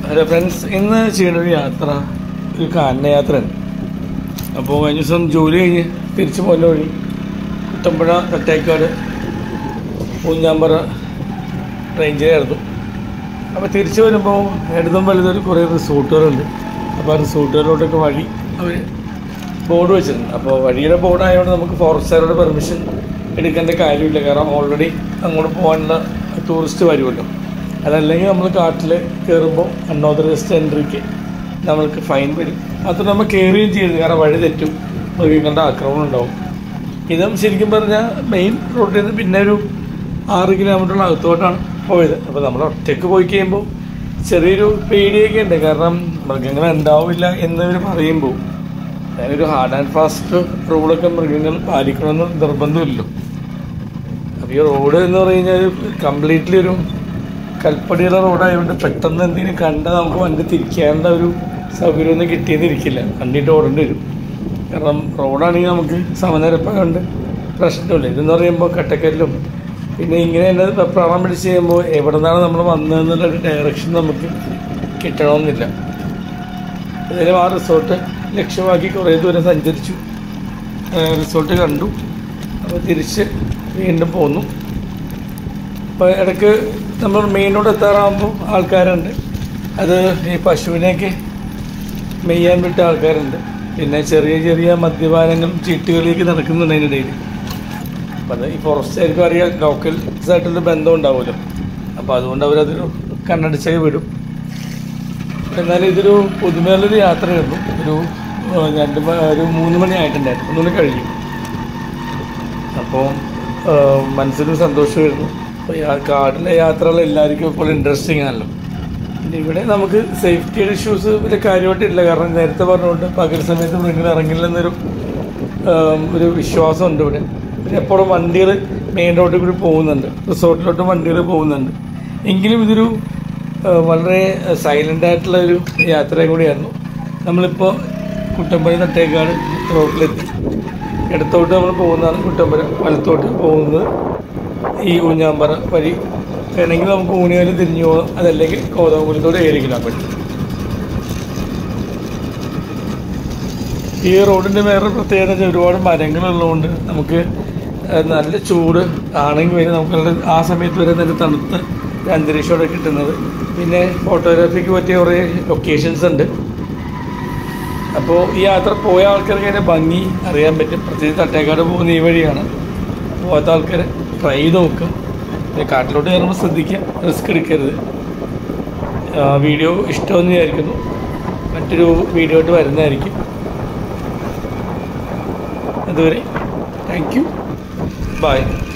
hello friends ഇന്ന് ചെയ്യുന്ന ഒരു യാത്ര ഒരു കാനന യാത്രയാണ് അപ്പോൾ കഴിഞ്ഞ ദിവസം ജോലി കഴിഞ്ഞ് തിരിച്ചു പോകുന്ന വഴി കുട്ടമ്പുഴ തട്ടേക്കാട് പൂഞ്ഞാമ്പറ റേഞ്ചിലായിരുന്നു അപ്പോൾ തിരിച്ചു വരുമ്പോൾ ഇടതും വലുതൊരു കുറേ റിസോർട്ടുകളുണ്ട് അപ്പോൾ ആ റിസോർട്ടുകളിലോട്ടൊക്കെ വഴി അവർ ബോർഡ് വെച്ചിട്ടുണ്ട് അപ്പോൾ വഴിയുടെ ബോർഡ് ആയതുകൊണ്ട് നമുക്ക് ഫോറസ്റ്റുകാരുടെ പെർമിഷൻ എടുക്കേണ്ട കാര്യമില്ല കാരണം ഓൾറെഡി അങ്ങോട്ട് പോകാനുള്ള ടൂറിസ്റ്റ് വരുമല്ലോ അതല്ലെങ്കിൽ നമ്മൾ കാട്ടിൽ കയറുമ്പോൾ അൺഓതറൈസ്ഡ് എൻട്രിക്ക് നമ്മൾക്ക് ഫൈൻ വരും അത് നമ്മൾ കയറുകയും ചെയ്യരുത് കാരണം വഴി തെറ്റും മൃഗങ്ങളുടെ ആക്രമണം ഉണ്ടാവും ഇതും ശരിക്കും പറഞ്ഞാൽ മെയിൻ റോഡിൽ നിന്ന് പിന്നെ ഒരു ആറ് കിലോമീറ്റർ അകത്തോട്ടാണ് പോയത് അപ്പോൾ നമ്മൾ ഒറ്റയ്ക്ക് പോയി കഴിയുമ്പോൾ ചെറിയൊരു പേടിയൊക്കെ ഉണ്ട് കാരണം മൃഗങ്ങൾ ഉണ്ടാവില്ല എന്നിവർ പറയുമ്പോൾ അതിനൊരു ഹാർഡ് ആൻഡ് ഫാസ്റ്റ് റൂളൊക്കെ മൃഗങ്ങൾ പാലിക്കണമെന്ന് നിർബന്ധമില്ലല്ലോ അപ്പോൾ ഈ റോഡ് എന്ന് പറഞ്ഞു കഴിഞ്ഞാൽ കംപ്ലീറ്റ്ലി ഒരു കൽപ്പടിയുള്ള റോഡായതുകൊണ്ട് പെട്ടെന്ന് എന്തെങ്കിലും കണ്ടാൽ നമുക്ക് വണ്ടി തിരിക്കേണ്ട ഒരു സൗകര്യമൊന്നും കിട്ടിയെന്നിരിക്കില്ല കണ്ടിട്ട് ഓടേണ്ടി വരും കാരണം റോഡാണെങ്കിൽ നമുക്ക് സമനിരപ്പായതുകൊണ്ട് പ്രശ്നമില്ല ഇതെന്ന് പറയുമ്പോൾ കട്ടക്കല്ലും പിന്നെ ഇങ്ങനെ തന്നെ വെപ്രാളം പിടിച്ച് ചെയ്യുമ്പോൾ എവിടെ നിന്നാണ് നമ്മൾ വന്നതെന്നുള്ള ഒരു ഡയറക്ഷൻ നമുക്ക് കിട്ടണമെന്നില്ല ഏതായാലും ആ റിസോർട്ട് ലക്ഷ്യമാക്കി കുറേ ദൂരം സഞ്ചരിച്ചു റിസോർട്ട് കണ്ടു അപ്പോൾ തിരിച്ച് വീണ്ടും പോന്നു അപ്പോൾ ഇടയ്ക്ക് നമ്മൾ മെയിൻ റോഡ് എത്താറാകുമ്പോൾ ആൾക്കാരുണ്ട് അത് ഈ പശുവിനെയൊക്കെ മെയ്യാൻ വിട്ട ആൾക്കാരുണ്ട് പിന്നെ ചെറിയ ചെറിയ മദ്യപാനങ്ങളും ചീട്ടുകളിലേക്ക് നടക്കുന്നുണ്ട് അതിനിടയിൽ അപ്പം അത് ഈ ഫോറസ്റ്റുകാർക്കും അറിയാം ലോക്കൽസ് ആയിട്ടുള്ള ബന്ധം ഉണ്ടാവുമല്ലോ അപ്പോൾ അതുകൊണ്ട് അവരതൊരു കണ്ണടിച്ചേ വിടും എന്നാൽ ഇതൊരു പുതുമയുള്ളൊരു യാത്രയായിരുന്നു ഒരു ഏഹ്, രണ്ട് മ- ഒരു മൂന്ന് മണി ആയിട്ടുണ്ടായിരുന്നു മൂന്ന് മണി കഴിഞ്ഞു അപ്പോൾ ഏഹ്, മനസ്സിനൊരു സന്തോഷമായിരുന്നു അപ്പോൾ ഈ കാടിലെ യാത്രകൾ എല്ലാവർക്കും ഇപ്പോൾ ഇൻട്രസ്റ്റിംഗ് ആണല്ലോ പിന്നെ ഇവിടെ നമുക്ക് സേഫ്റ്റി ഇഷ്യൂസ് വലിയ കാര്യമായിട്ടില്ല കാരണം നേരത്തെ പറഞ്ഞുകൊണ്ട് പകൽ സമയത്ത് മൃഗങ്ങൾ ഇറങ്ങില്ലെന്നൊരു ഏഹ്, ഒരു വിശ്വാസമുണ്ട് ഇവിടെ പിന്നെ എപ്പോഴും വണ്ടികൾ മെയിൻ റോഡിൽ കൂടി പോകുന്നുണ്ട് റിസോർട്ടിലോട്ട് വണ്ടികൾ പോകുന്നുണ്ട് എങ്കിലും ഇതൊരു ഏഹ്, വളരെ സൈലൻ്റ് ആയിട്ടുള്ള ഒരു യാത്രയും കൂടിയായിരുന്നു നമ്മളിപ്പോൾ കുട്ടമ്പഴ തട്ടേക്കാട് റോഡിലെത്തി ഇടത്തോട്ട് നമ്മൾ പോകുന്നതാണ് കുട്ടമ്പര വലത്തോട്ട് പോകുന്നത് ഈ ഊഞ്ഞാമ്പറ വഴി വേണമെങ്കിൽ നമുക്ക് ഊണിയാലും തിരിഞ്ഞു പോകാം അതല്ലെങ്കിൽ കോതമംഗലത്തോട് ഏഴ് കിലോമീറ്റർ ഈ റോഡിൻ്റെ വേറെ പ്രത്യേകത വെച്ചാൽ ഒരുപാട് മരങ്ങളുള്ളതുകൊണ്ട് നമുക്ക് ഏഹ്, നല്ല ചൂട് ആണെങ്കിൽ വരെ നമുക്ക് നല്ല ആ സമയത്ത് വരെ നല്ല തണുത്ത ഒരു അന്തരീക്ഷമാണ് കിട്ടുന്നത് പിന്നെ ഫോട്ടോഗ്രാഫിക്ക് പറ്റിയ കുറേ ലൊക്കേഷൻസ് ഉണ്ട് അപ്പോൾ ഈ യാത്ര പോയ ആൾക്കാർക്ക് അതിൻ്റെ ഭംഗി അറിയാൻ പറ്റും പ്രത്യേകിച്ച് തട്ടേക്കാട് പോകുന്ന ഈ വഴിയാണ് പോകാത്ത ആൾക്കാർ ട്രൈ ചെയ്ത് നോക്കുക പിന്നെ കാട്ടിലോട്ട് കയറുമ്പോൾ ശ്രദ്ധിക്കുക റിസ്ക് എടുക്കരുത് ആ, വീഡിയോ ഇഷ്ടമെന്ന് വിചാരിക്കുന്നു മറ്റൊരു വീഡിയോ ആയിട്ട് വരുന്നതായിരിക്കും അതുവരെ താങ്ക് യു ബൈ